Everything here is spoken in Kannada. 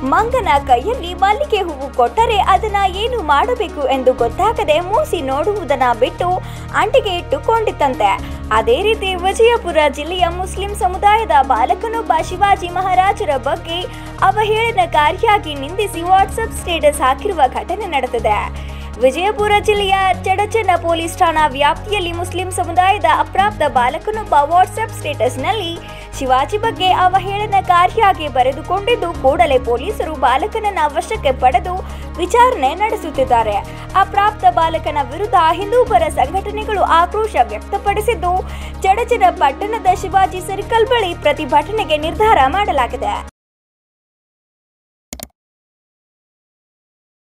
ಮಂಗನ ಕೈಯಲ್ಲಿ ಮಲ್ಲಿಗೆ ಹೂವು ಕೊಟ್ಟರೆ ಅದನ್ನ ಏನು ಮಾಡಬೇಕು ಎಂದು ಗೊತ್ತಾಗದೆ ಮೂಸಿ ನೋಡುವುದನ್ನ ಬಿಟ್ಟು ಅಂಟಿಗೆ ಇಟ್ಟುಕೊಂಡಿತ್ತಂತೆ ಅದೇ ರೀತಿ ವಿಜಯಪುರ ಜಿಲ್ಲೆಯ ಮುಸ್ಲಿಂ ಸಮುದಾಯದ ಬಾಲಕನೊಬ್ಬ ಶಿವಾಜಿ ಮಹಾರಾಜರ ಬಗ್ಗೆ ಅವಹೇಳನಕಾರಿಯಾಗಿ ನಿಂದಿಸಿ ವಾಟ್ಸಪ್ ಸ್ಟೇಟಸ್ ಹಾಕಿರುವ ಘಟನೆ ನಡೆದಿದೆ ವಿಜಯಪುರ ಜಿಲ್ಲೆಯ ಚಡಚನ ಪೊಲೀಸ್ ಠಾಣಾ ವ್ಯಾಪ್ತಿಯಲ್ಲಿ ಮುಸ್ಲಿಂ ಸಮುದಾಯದ ಅಪ್ರಾಪ್ತ ಬಾಲಕನೊಬ್ಬ ವಾಟ್ಸ್ಆಪ್ ಸ್ಟೇಟಸ್ನಲ್ಲಿ ಶಿವಾಜಿ ಬಗ್ಗೆ ಅವಹೇಳನಕಾರಿಯಾಗಿ ಬರೆದುಕೊಂಡಿದ್ದು ಕೂಡಲೇ ಪೊಲೀಸರು ಬಾಲಕನನ್ನ ವಶಕ್ಕೆ ಪಡೆದು ವಿಚಾರಣೆ ನಡೆಸುತ್ತಿದ್ದಾರೆ ಅಪ್ರಾಪ್ತ ಬಾಲಕನ ವಿರುದ್ಧ ಹಿಂದೂ ಪರ ಸಂಘಟನೆಗಳು ಆಕ್ರೋಶ ವ್ಯಕ್ತಪಡಿಸಿದ್ದು ಚಡಚನ ಪಟ್ಟಣದ ಶಿವಾಜಿ ಸರ್ಕಲ್ ಬಳಿ ಪ್ರತಿಭಟನೆಗೆ ನಿರ್ಧಾರ ಮಾಡಲಾಗಿದೆ